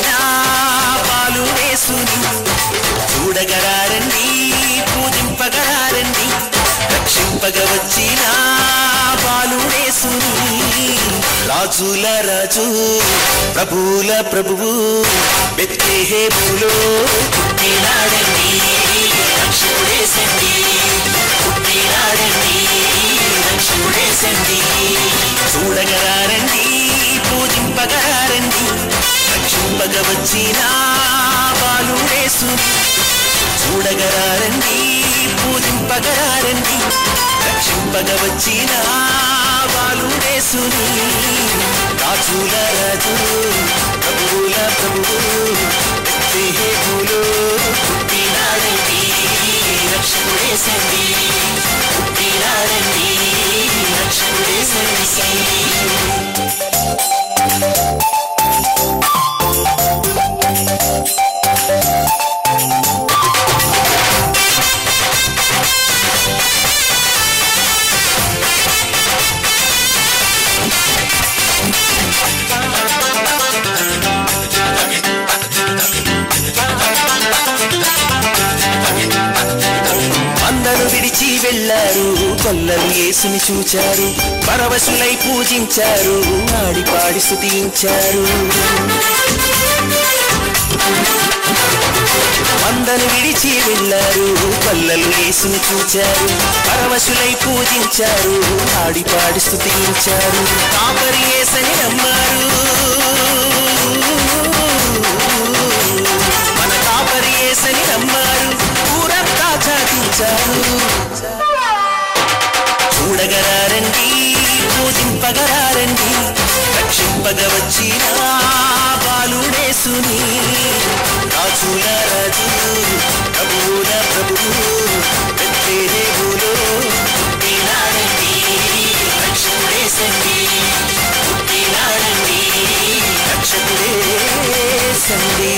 వచ్చిన బాలుడేసుని చూడగరారండి పూజింపగరారండి రక్షింపగ వచ్చిన బాలుడేసుని రాజుల రాజు ప్రభువుల ప్రభువు బెత్లెహేములో పుట్టినాడండి రక్షకుడేసండి పుట్టినాడండి రక్షకుడేసండి చూడగరారండి పూజింపగరారండి రక్షింపగ వచ్చిన బాలుడేసుని చూడగరారండి పూజింపగరారండి రక్షింపగ వచ్చిన బాలుడేసుని రాజుల రాజు ప్రభువుల ప్రభువు బెత్లెహేములో పుట్టినాడండి రక్షకుడేసండి పుట్టినాడండి రక్షకుడేసండి అందరూ విడిచి వెళ్ళారు కొల్లలు యేసుని చూచారు పరవశులై పూజించారు ఆడి పాడి స్తుతించారు అందరు విడిచి వెళ్ళారు కొల్లలు యేసుని చూచారు పరవశులై పూజించారు ఆడి పాడి స్తుతించారు కాపరి యేసని నమ్మారు మన కాపరి యేసని నమ్మారు ఊరంతా చాటించారు చూడగరారండి పూజింపగరారండి రక్షింపగ వచ్చిన బాలుడేసుని రాజుల రాజు ప్రభువుల ప్రభువు బెత్లెహేములో పుట్టినాడండి రక్షకుడేసండి పుట్టినాడండి రక్షకుడేసండి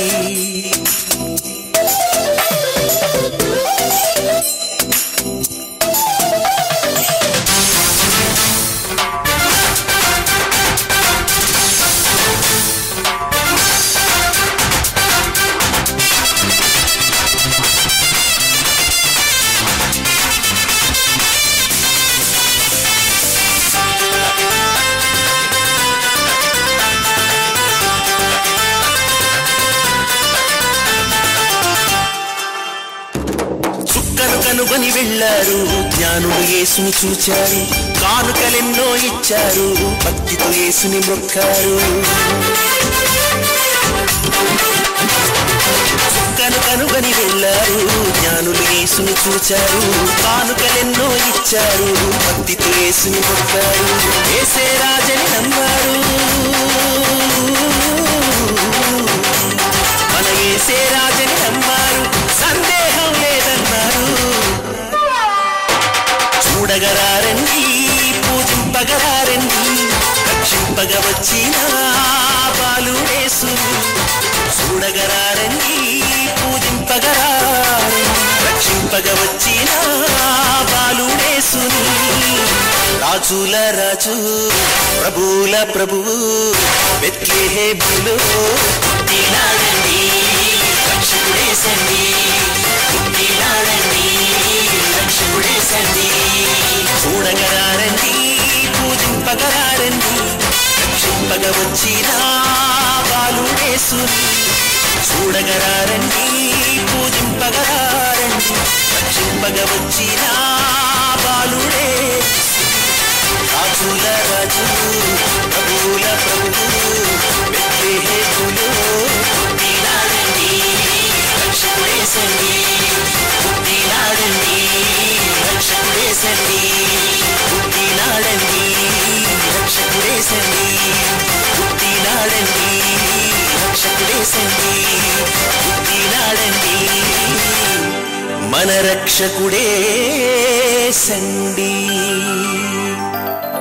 చుక్కలు కనుగొని వెళ్ళారు జ్ఞానులు యేసుని చూచారు కానుకలెన్నో ఇచ్చారు భక్తితో యేసుని మొక్కారు చుక్కను కనుగొని వెళ్ళారు జ్ఞానులు యేసుని చూచారు కానుకలెన్నో ఇచ్చారు భక్తితో యేసుని మొక్కారు ఏసే రాజని నమ్మారు మన ఏసే రాజని నమ్మారు సందేహం లేదన్నారు చూడగరారండి పూజింపగరారండి రక్షింపగ వచ్చిన బాలుడేసుని చూడగరారండి పూజింపగరారండి రక్షింపగ వచ్చిన బాలుడేసుని రాజుల రాజు ప్రభువుల ప్రభువు బెత్లెహేములో పుట్టినాడండి రక్షకుడేసండి పుట్టినాడండి రక్షకుడేసండి చూడగరారండి పూజింపగరారండి రక్షింపగ వచ్చిన బాలుడేసుని చూడగరారండి పూజింపగరారండి రక్షింపగ వచ్చిన బాలుడే రాజుల రాజు ప్రభువుల ప్రభువు బెత్లెహేములో పుట్టినాడండి రక్షకుడేసండి పుట్టినాడండి రక్షకుడేసండి పుట్టినాడండి రక్షకుడేసండి పుట్టినాడండి రక్షకుడేసండి పుట్టినాడండి మన రక్షకుడే సండి